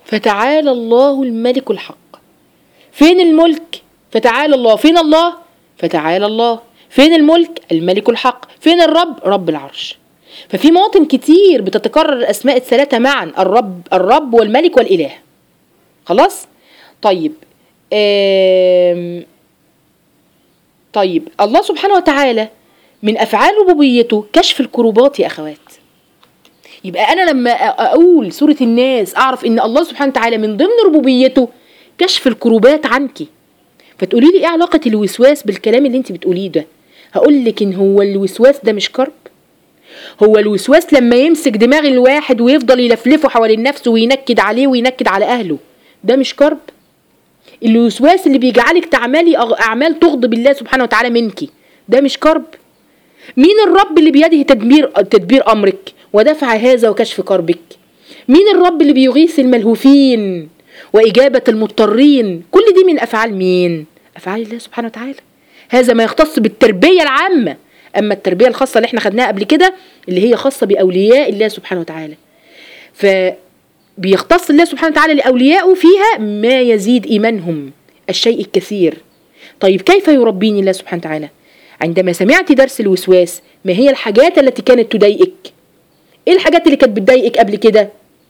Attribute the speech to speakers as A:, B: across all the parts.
A: فتعالى الله الملك الحق فين الملك فتعالى الله فين الله فتعالى الله فين الملك الملك الحق فين الرب رب العرش ففي مواطن كتير بتتكرر الاسماء الثلاثه معا الرب الرب والملك والاله خلاص طيب آم طيب الله سبحانه وتعالى من افعال ربوبيته كشف الكروبات يا اخوات يبقى انا لما أ- اقول سوره الناس اعرف ان الله سبحانه وتعالى من ضمن ربوبيته كشف الكروبات عنك فتقولي لي ايه علاقه الوسواس بالكلام اللي انت بتقوليه ده هقول لك ان هو الوسواس ده مش كرب هو الوسواس لما يمسك دماغ الواحد ويفضل يلفلفه حوالين نفسه وينكد عليه وينكد على اهله ده مش كرب الوسواس اللي بيجعلك تعملي أغ- اعمال تغضب الله سبحانه وتعالى منك ده مش كرب مين الرب اللي بيده تدبير تدبير امرك ودفع هذا وكشف كربك مين الرب اللي بيغيث الملهوفين واجابه المضطرين كل دي من افعال مين افعال الله سبحانه وتعالى هذا ما يختص بالتربيه العامه اما التربيه الخاصه اللي احنا خدناها قبل كده اللي هي خاصه باولياء الله سبحانه وتعالى ف بيختص الله سبحانه وتعالى لأوليائه فيها ما يزيد إيمانهم الشيء الكثير طيب كيف يربيني الله سبحانه وتعالى عندما سمعت درس الوسواس ما هي الحاجات التي كانت تضايقك ايه الحاجات اللي كانت بتضايقك قبل كده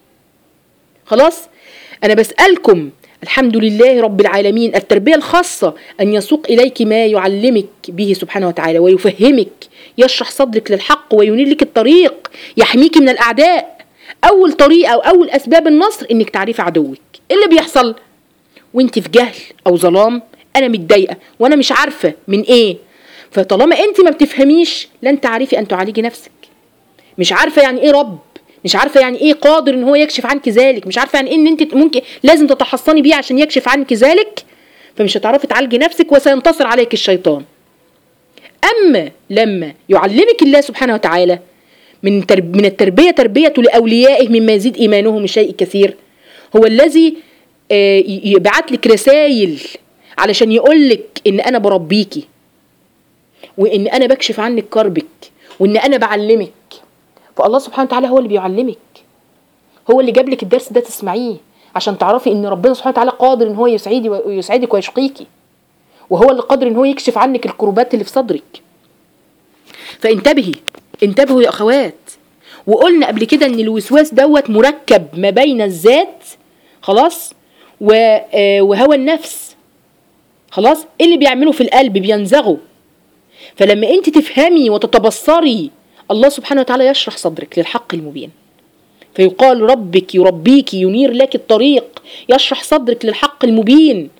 A: خلاص انا بسألكم الحمد لله رب العالمين التربية الخاصة أن يسوق إليك ما يعلمك به سبحانه وتعالى ويفهمك يشرح صدرك للحق وينير لك الطريق يحميك من الأعداء أول طريقة أو أول أسباب النصر إنك تعرفي عدوك إيه اللي بيحصل وانت في جهل أو ظلام أنا متضايقة وأنا مش عارفة من إيه فطالما أنت ما بتفهميش لن تعرفي أن تعالجي نفسك مش عارفه يعني ايه رب مش عارفه يعني ايه قادر ان هو يكشف عنك ذلك مش عارفه يعني ايه ان انت ممكن لازم تتحصني بيه عشان يكشف عنك ذلك فمش هتعرفي تعالجي نفسك وسينتصر عليك الشيطان اما لما يعلمك الله سبحانه وتعالى من ترب من التربيه تربيته لاوليائه مما يزيد ايمانهم الشيء الكثير هو الذي آه، ي- يبعت لك رسائل علشان يقول لك ان انا بربيكي وان انا بكشف عنك كربك وان انا بعلمك فالله سبحانه وتعالى هو اللي بيعلمك هو اللي جاب لك الدرس ده تسمعيه عشان تعرفي ان ربنا سبحانه وتعالى قادر ان هو يسعدي ويسعدك ويشقيكي وهو اللي قادر ان هو يكشف عنك الكروبات اللي في صدرك فانتبهي انتبهوا يا اخوات وقلنا قبل كده ان الوسواس دوت مركب ما بين الذات خلاص و- آه، وهوى النفس خلاص ايه اللي بيعمله في القلب بينزغه فلما انت تفهمي وتتبصري الله سبحانه وتعالى يشرح صدرك للحق المبين فيقال ربك يربيك ينير لك الطريق يشرح صدرك للحق المبين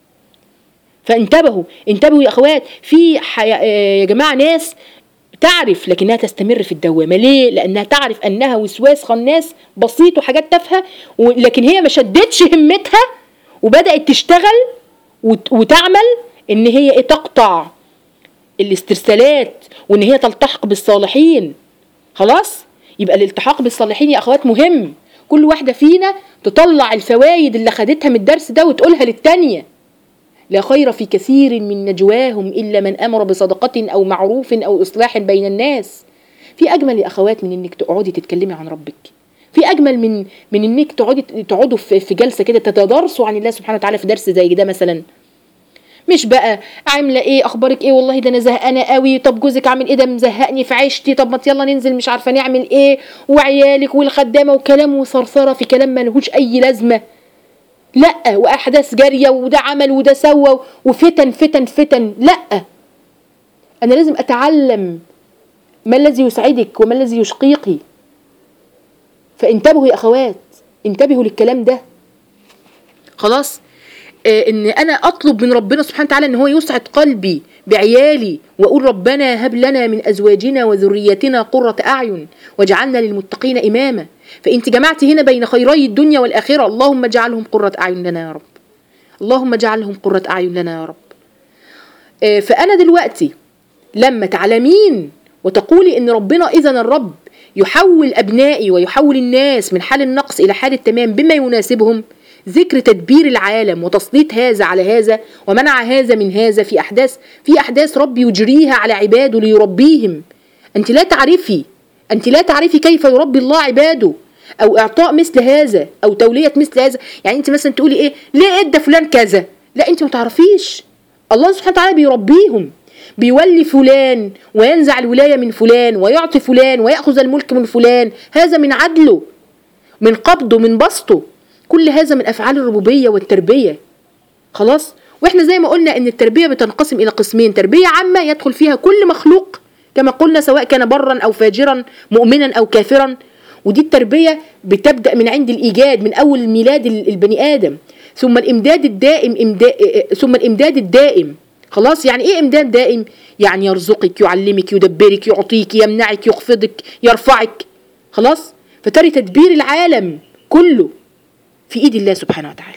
A: فانتبهوا انتبهوا يا اخوات في حي... آه، يا جماعه ناس تعرف لكنها تستمر في الدوامه ليه لانها تعرف انها وسواس خناس بسيط وحاجات تافهه و- لكن هي ما شدتش همتها وبدات تشتغل وت... وتعمل ان هي ايه تقطع الاسترسالات وان هي تلتحق بالصالحين خلاص يبقى الالتحاق بالصالحين يا اخوات مهم كل واحده فينا تطلع الفوائد اللي خدتها من الدرس ده وتقولها للتانيه لا خير في كثير من نجواهم الا من امر بصدقه او معروف او اصلاح بين الناس في اجمل يا اخوات من انك تقعدي تتكلمي عن ربك في اجمل من من انك تقعدي تقعدوا في في جلسه كده تتدارسوا عن الله سبحانه وتعالى في درس زي ده مثلا مش بقى عامله ايه اخبارك ايه والله ده انا زهقانه قوي طب جوزك عامل ايه ده مزهقني في عيشتي طب ما يلا ننزل مش عارفه نعمل ايه وعيالك والخدامه وكلام وثرثره في كلام ملهوش اي لازمه لا واحداث جاريه وده عمل وده سوى وفتن فتن فتن لا انا لازم اتعلم ما الذي يسعدك وما الذي يشقيقي فانتبهوا يا اخوات انتبهوا للكلام ده خلاص آه، ان انا اطلب من ربنا سبحانه وتعالى ان هو يسعد قلبي بعيالي واقول ربنا هب لنا من ازواجنا وذريتنا قرة اعين واجعلنا للمتقين اماما فانت جمعتي هنا بين خيري الدنيا والاخره اللهم اجعلهم قرة اعين لنا يا رب اللهم اجعلهم قرة اعين لنا يا رب آه، فانا دلوقتي لما تعلمين وتقولي ان ربنا اذا الرب يحول ابنائي ويحول الناس من حال النقص الى حال التمام بما يناسبهم ذكر تدبير العالم وتسليط هذا على هذا ومنع هذا من هذا في احداث في احداث رب يجريها على عباده ليربيهم انت لا تعرفي انت لا تعرفي كيف يربي الله عباده او اعطاء مثل هذا او توليه مثل هذا يعني انت مثلا تقولي ايه ليه ادى فلان كذا لا انت ما تعرفيش الله سبحانه وتعالى بيربيهم بيولي فلان وينزع الولايه من فلان ويعطي فلان وياخذ الملك من فلان هذا من عدله من قبضه من بسطه كل هذا من افعال الربوبيه والتربيه خلاص واحنا زي ما قلنا ان التربيه بتنقسم الى قسمين تربيه عامه يدخل فيها كل مخلوق كما قلنا سواء كان برا او فاجرا مؤمنا او كافرا ودي التربيه بتبدا من عند الايجاد من اول ميلاد البني ادم ثم الامداد الدائم إمداد ثم الامداد الدائم خلاص يعني ايه امداد دائم يعني يرزقك يعلمك يدبرك يعطيك يمنعك يخفضك يرفعك خلاص فتري تدبير العالم كله في ايد الله سبحانه وتعالى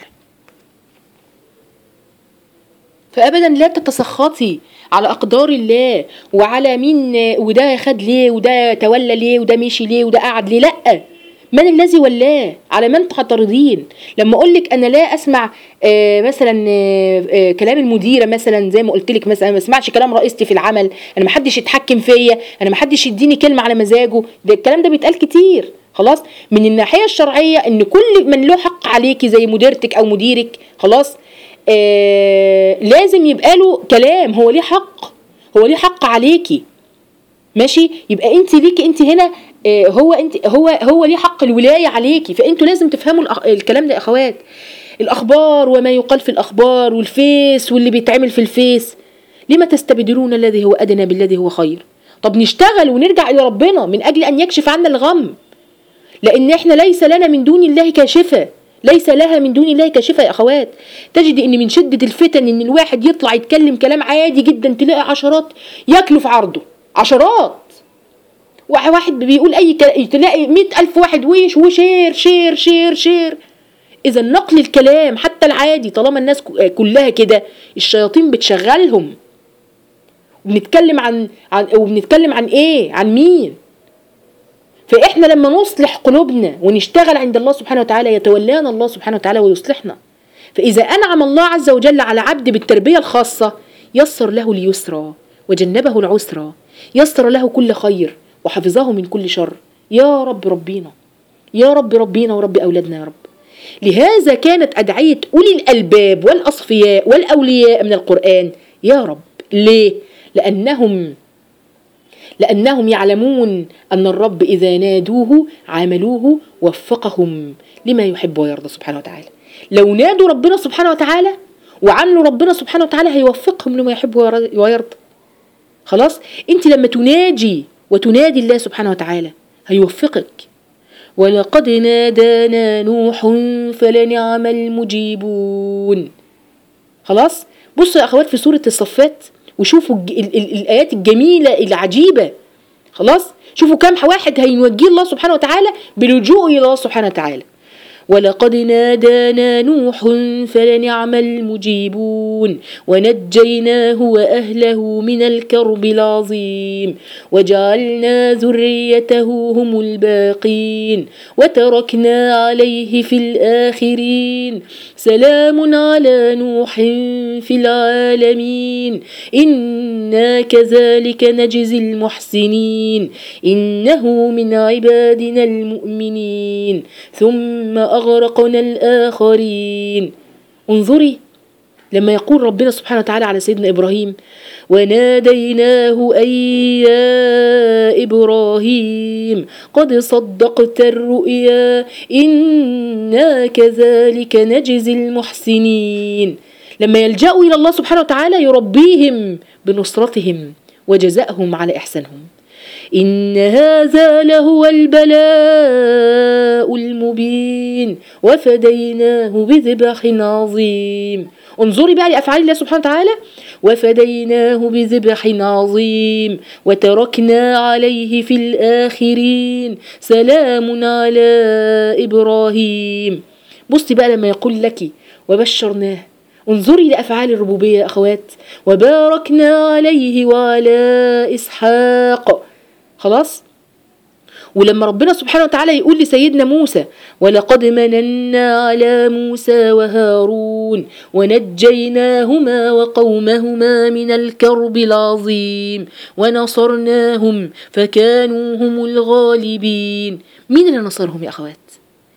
A: فابدا لا تتسخطي على اقدار الله وعلى مين وده خد ليه وده تولى ليه وده مشي ليه وده قعد ليه لا من الذي ولاه على من تعترضين لما اقول لك انا لا اسمع آه مثلا آه آه كلام المديره مثلا زي ما قلت لك مثلا ما اسمعش كلام رئيستي في العمل انا ما حدش يتحكم فيا انا ما حدش يديني كلمه على مزاجه ده الكلام ده بيتقال كتير خلاص من الناحيه الشرعيه ان كل من له حق عليكي زي مديرتك او مديرك خلاص آه لازم يبقى له كلام هو ليه حق هو ليه حق عليكي ماشي يبقى انت ليكي انت هنا آه هو انت هو هو ليه حق الولايه عليكي فانتوا لازم تفهموا الكلام ده يا اخوات الاخبار وما يقال في الاخبار والفيس واللي بيتعمل في الفيس لما تستبدلون الذي هو ادنى بالذي هو خير طب نشتغل ونرجع الى ربنا من اجل ان يكشف عنا الغم لان احنا ليس لنا من دون الله كاشفه ليس لها من دون الله كاشفه يا اخوات تجد ان من شده الفتن ان الواحد يطلع يتكلم كلام عادي جدا تلاقي عشرات ياكلوا في عرضه عشرات واحد بيقول اي كلام تلاقي مئة الف واحد ويش وشير شير شير شير اذا نقل الكلام حتى العادي طالما الناس كلها كده الشياطين بتشغلهم وبنتكلم عن عن وبنتكلم عن ايه عن مين فاحنا لما نصلح قلوبنا ونشتغل عند الله سبحانه وتعالى يتولانا الله سبحانه وتعالى ويصلحنا فاذا انعم الله عز وجل على عبد بالتربيه الخاصه يسر له اليسرى وجنبه العسرى يسر له كل خير وحفظه من كل شر يا رب ربينا يا رب ربينا ورب أولادنا يا رب لهذا كانت أدعية أولي الألباب والأصفياء والأولياء من القرآن يا رب ليه؟ لأنهم لأنهم يعلمون أن الرب إذا نادوه عاملوه وفقهم لما يحب ويرضى سبحانه وتعالى لو نادوا ربنا سبحانه وتعالى وعملوا ربنا سبحانه وتعالى هيوفقهم لما يحب ويرضى خلاص انت لما تناجي وتنادي الله سبحانه وتعالى هيوفقك ولقد نادانا نوح فلنعم المجيبون خلاص بصوا يا اخوات في سوره الصفات وشوفوا ال ال ال الايات الجميله العجيبه خلاص شوفوا كم واحد هينوجيه الله سبحانه وتعالى باللجوء الى الله سبحانه وتعالى ولقد نادانا نوح فلنعم المجيبون ونجيناه واهله من الكرب العظيم وجعلنا ذريته هم الباقين وتركنا عليه في الاخرين سلام على نوح في العالمين انا كذلك نجزي المحسنين انه من عبادنا المؤمنين ثم أغرقنا الآخرين انظري لما يقول ربنا سبحانه وتعالى على سيدنا إبراهيم وناديناه أي يا إبراهيم قد صدقت الرؤيا إنا كذلك نجزي المحسنين لما يلجأوا إلى الله سبحانه وتعالى يربيهم بنصرتهم وجزائهم على إحسانهم إن هذا لهو البلاء المبين وفديناه بذبح عظيم انظري بقى لأفعال الله سبحانه وتعالى وفديناه بذبح عظيم وتركنا عليه في الآخرين سلام على إبراهيم بصي بقى لما يقول لك وبشرناه انظري لأفعال الربوبية يا أخوات وباركنا عليه وعلى إسحاق خلاص ولما ربنا سبحانه وتعالى يقول لسيدنا موسى ولقد مننا على موسى وهارون ونجيناهما وقومهما من الكرب العظيم ونصرناهم فكانوا هم الغالبين مين اللي نصرهم يا أخوات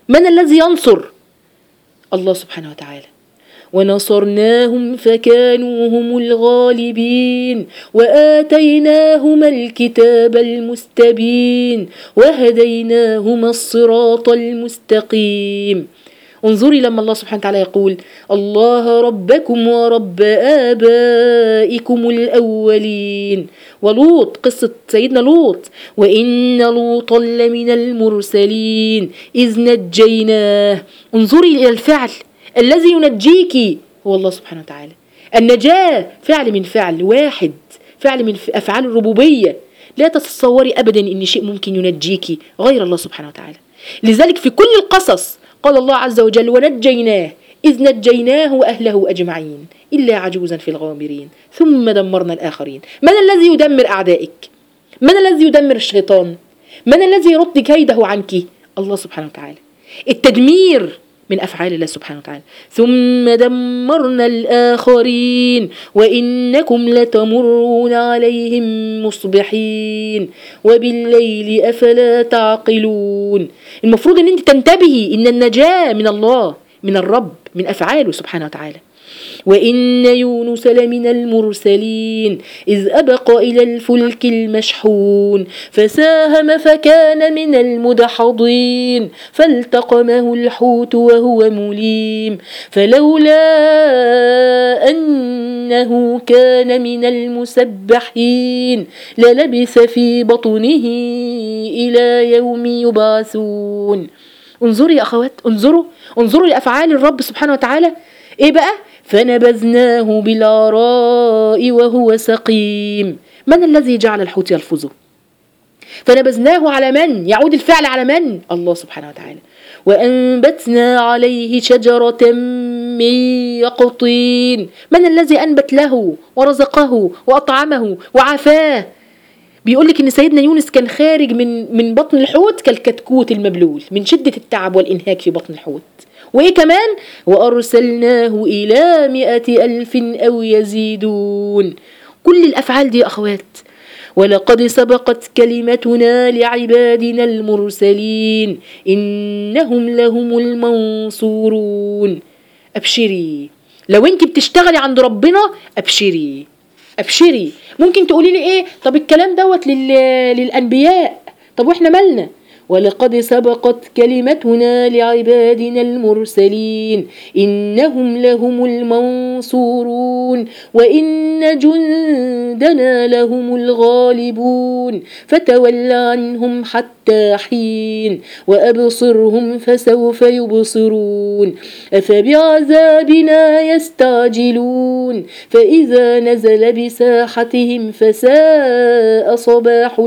A: من الذي ينصر الله سبحانه وتعالى ونصرناهم فكانوا هم الغالبين واتيناهما الكتاب المستبين وهديناهما الصراط المستقيم انظري لما الله سبحانه وتعالى يقول الله ربكم ورب آبائكم الأولين ولوط قصة سيدنا لوط وإن لوطا لمن المرسلين إذ نجيناه انظري إلى الفعل الذي ينجيك هو الله سبحانه وتعالى النجاة فعل من فعل واحد فعل من أفعال الربوبية لا تتصوري أبدا أن شيء ممكن ينجيك غير الله سبحانه وتعالى لذلك في كل القصص قال الله عز وجل ونجيناه إذ نجيناه وأهله أجمعين إلا عجوزا في الغابرين ثم دمرنا الآخرين من الذي يدمر أعدائك من الذي يدمر الشيطان من الذي يرد كيده عنك الله سبحانه وتعالى التدمير من أفعال الله سبحانه وتعالى ثم دمرنا الآخرين وإنكم لتمرون عليهم مصبحين وبالليل أفلا تعقلون المفروض أن أنت تنتبهي إن النجاة من الله من الرب من أفعاله سبحانه وتعالى وإن يونس لمن المرسلين إذ أبق إلى الفلك المشحون فساهم فكان من المدحضين فالتقمه الحوت وهو مليم فلولا أنه كان من المسبحين للبث في بطنه إلى يوم يبعثون انظروا يا أخوات انظروا انظروا لأفعال الرب سبحانه وتعالى ايه بقى فنبذناه بالعراء وهو سقيم من الذي جعل الحوت يلفظه فنبذناه على من يعود الفعل على من الله سبحانه وتعالى وأنبتنا عليه شجرة من يقطين من الذي أنبت له ورزقه وأطعمه وعافاه بيقول لك ان سيدنا يونس كان خارج من من بطن الحوت كالكتكوت المبلول من شده التعب والانهاك في بطن الحوت وإيه كمان وأرسلناه إلى مئة ألف أو يزيدون كل الأفعال دي يا أخوات ولقد سبقت كلمتنا لعبادنا المرسلين إنهم لهم المنصورون أبشري لو أنت بتشتغلي عند ربنا أبشري أبشري ممكن تقولي لي إيه طب الكلام دوت للأنبياء طب وإحنا مالنا ولقد سبقت كلمتنا لعبادنا المرسلين إنهم لهم المنصورون وإن جندنا لهم الغالبون فتول عنهم حتى حين وأبصرهم فسوف يبصرون أفبعذابنا يستعجلون فإذا نزل بساحتهم فساء صباح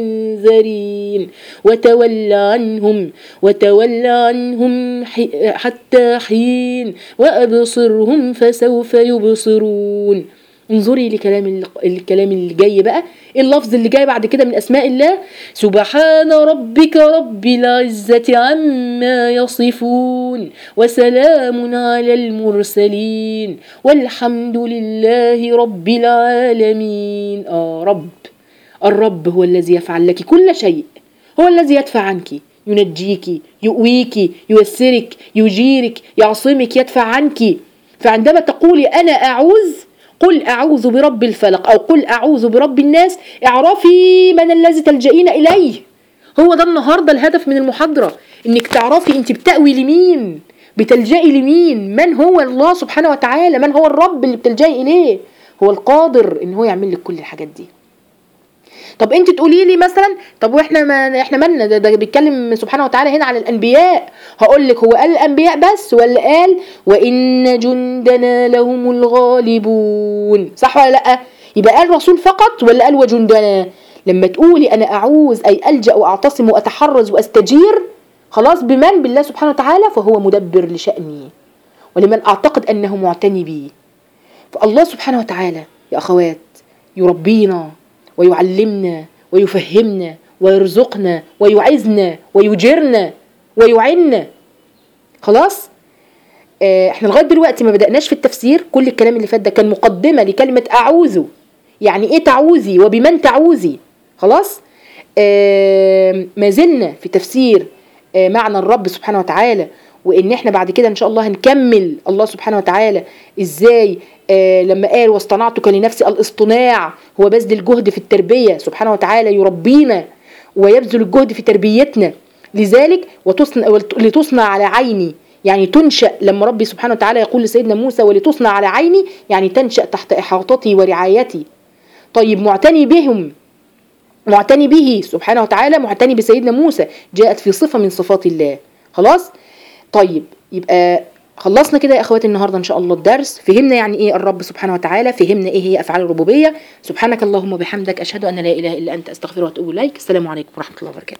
A: المنذرين وتول وتول عنهم وتول عنهم حتى حين وأبصرهم فسوف يبصرون انظري لكلام الكلام اللي جاي بقى اللفظ اللي جاي بعد كده من اسماء الله سبحان ربك رب العزه عما يصفون وسلام على المرسلين والحمد لله رب العالمين اه رب الرب هو الذي يفعل لك كل شيء هو الذي يدفع عنك ينجيك يؤويك ييسرك يجيرك يعصمك يدفع عنك فعندما تقولي أنا أعوذ قل أعوذ برب الفلق أو قل أعوذ برب الناس اعرفي من الذي تلجئين إليه هو ده النهاردة الهدف من المحاضرة إنك تعرفي أنت بتأوي لمين بتلجئي لمين من هو الله سبحانه وتعالى من هو الرب اللي بتلجئي إليه هو القادر إن هو يعمل لك كل الحاجات دي طب انت تقولي لي مثلا طب واحنا ما احنا مالنا ده, ده بيتكلم سبحانه وتعالى هنا على الانبياء هقول لك هو قال الانبياء بس ولا قال وان جندنا لهم الغالبون صح ولا لا يبقى قال رسول فقط ولا قال وجندنا لما تقولي انا اعوذ اي الجا واعتصم واتحرز واستجير خلاص بمن بالله سبحانه وتعالى فهو مدبر لشاني ولمن اعتقد انه معتني بي فالله سبحانه وتعالى يا اخوات يربينا ويعلمنا ويفهمنا ويرزقنا ويعزنا ويجرنا ويعنا خلاص آه احنا لغايه دلوقتي ما بدأناش في التفسير كل الكلام اللي فات ده كان مقدمه لكلمه اعوذ يعني ايه تعوذي وبمن تعوذي خلاص آه ما زلنا في تفسير آه، معنى الرب سبحانه وتعالى وان احنا بعد كده ان شاء الله هنكمل الله سبحانه وتعالى ازاي آه لما قال واصطنعتك لنفسي الاصطناع هو بذل الجهد في التربيه سبحانه وتعالى يربينا ويبذل الجهد في تربيتنا لذلك وتصنع لتصنع على عيني يعني تنشأ لما ربي سبحانه وتعالى يقول لسيدنا موسى ولتصنع على عيني يعني تنشأ تحت إحاطتي ورعايتي طيب معتني بهم معتني به سبحانه وتعالى معتني بسيدنا موسى جاءت في صفة من صفات الله خلاص طيب يبقى خلصنا كده يا اخواتي النهارده ان شاء الله الدرس فهمنا يعني ايه الرب سبحانه وتعالى فهمنا ايه هي افعال الربوبيه سبحانك اللهم وبحمدك اشهد ان لا اله الا انت استغفرك واتوب اليك السلام عليكم ورحمه الله وبركاته